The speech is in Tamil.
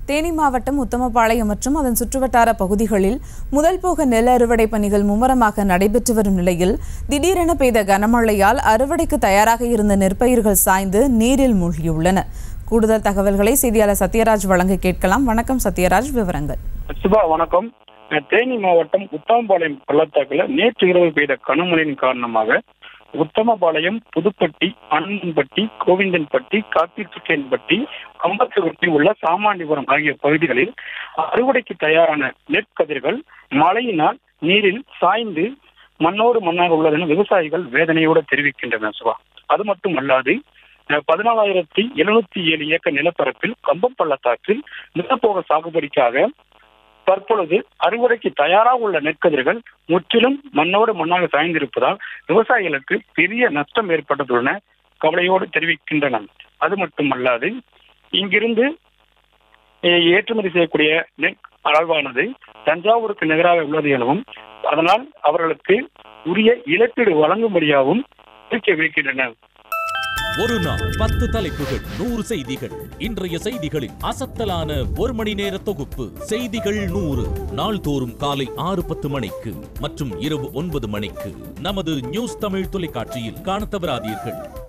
தேனி மாவட்டம் உத்தமபாளையம் மற்றும் அதன் சுற்றுவட்டார பகுதிகளில் முதல் போக நெல் அறுவடை பணிகள் மும்முரமாக நடைபெற்று வரும் நிலையில் திடீரென பெய்த கனமழையால் அறுவடைக்கு தயாராக இருந்த நெற்பயிர்கள் சாய்ந்து நீரில் மூழ்கியுள்ளன கூடுதல் தகவல்களை செய்தியாளர் சத்யராஜ் வழங்க கேட்கலாம் வணக்கம் சத்யராஜ் விவரங்கள் சுபா வணக்கம் அஹ் தேனி மாவட்டம் உத்தமபாளையம் பள்ளத்தாக்குல நேற்று இரவு பெய்த கனமழையின் காரணமாக உத்தமபாளையம் புதுப்பட்டி அனந்தன்பட்டி கோவிந்தன்பட்டி கார்த்திகேயன்பட்டி கம்பத்துவட்டி உள்ள சாமாண்டிபுரம் ஆகிய பகுதிகளில் அறுவடைக்கு தயாரான நெற்கதிர்கள் மழையினால் நீரில் சாய்ந்து மண்ணோடு மண்ணாக உள்ளதென விவசாயிகள் வேதனையோடு தெரிவிக்கின்றனர் சுபா அது மட்டும் அல்லாது பதினாலாயிரத்தி எழுநூத்தி ஏழு ஏக்கர் நிலப்பரப்பில் கம்பம் பள்ளத்தாக்கில் நிலப்போக சாகுபடிக்காக தற்பொழுது அறுவடைக்கு தயாராக உள்ள நெற்கதிர்கள் முற்றிலும் மண்ணோடு மண்ணாக சாய்ந்திருப்பதால் விவசாயிகளுக்கு பெரிய நஷ்டம் ஏற்பட்டதுள்ள கவலையோடு தெரிவிக்கின்றனர் அது மட்டுமல்லாது இங்கிருந்து அஹ், ஏற்றுமதி செய்யக்கூடிய நெல் அளவானது தஞ்சாவூருக்கு நிகராக உள்ளது எனவும் அதனால் அவர்களுக்கு உரிய இழப்பீடு வழங்கும்படியாகவும் கோரிக்கை வைக்கின்றனர் ஒரு நாள் பத்து தலைப்புகள் நூறு செய்திகள் இன்றைய செய்திகளின் அசத்தலான ஒரு மணி நேர தொகுப்பு செய்திகள் நூறு நாள்தோறும் காலை ஆறு பத்து மணிக்கு மற்றும் இரவு ஒன்பது மணிக்கு நமது நியூஸ் தமிழ் தொலைக்காட்சியில் காணத் தவறாதீர்கள்